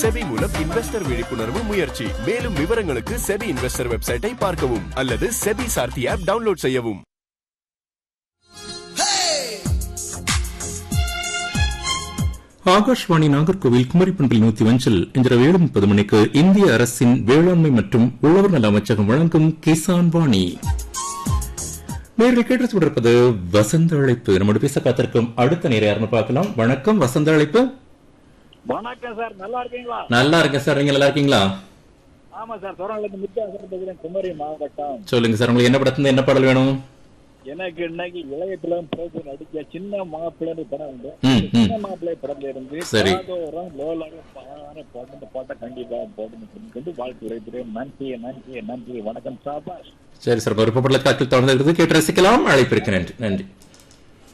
SEBI மூலம் investor விழிப்புணர்வு முயற்சி மேலும் விவரங்களுக்கு செபி இன்வெஸ்டர் வெப்சைட்டை பார்க்கவும் அல்லது செபி சார்த்தி ஆப் டவுன்லோட் செய்யவும் ஆகாஷ்வாணி நாகர்கோவில் குமரி பண்பில் நூத்தி அஞ்சில் இன்று ஏழு முப்பது மணிக்கு இந்திய அரசின் வேளாண்மை மற்றும் உழவர் நல அமைச்சகம் வழங்கும் கிசான் வாணி நேரில் கேட்டு கொண்டிருப்பது வசந்த அழைப்பு நம்மோடு பேச காத்திருக்கும் அடுத்த நேரம் யாருன்னு பார்க்கலாம் வணக்கம் வசந்த அழைப்பு வணக்கம் சார் நல்லா இருக்கீங்களா நல்லா இருக்கேன் சார் நீங்க நல்லா இருக்கீங்களா ஆமா சார் தொடர்ந்து முத்தியாசன் பேசுறேன் குமரி மாவட்டம் சொல்லுங்க சார் உங்களுக்கு என்ன படத்துல என்ன பாடல் வேணும் எனக்கு இன்னைக்கு இளையத்துல பிரபு நடிச்ச சின்ன மாப்பிள்ளைன்னு படம் உண்டு ம், ம். சின்ன மாப்பிள்ளை படத்துல இருந்து சரி. காதோரம் லோலாரம் பான போட்டு இந்த பாட்டை கண்டிப்பா போட்டு கொண்டு வாழ்க்கை உழைக்கிறேன் நன்றி நன்றி நன்றி வணக்கம் சாபாஷ் சரி சார் விருப்பப்படல காத்தில் தொடர்ந்து கேட்டு ரசிக்கலாம் அழைப்பிற்கு நன்றி நன்றி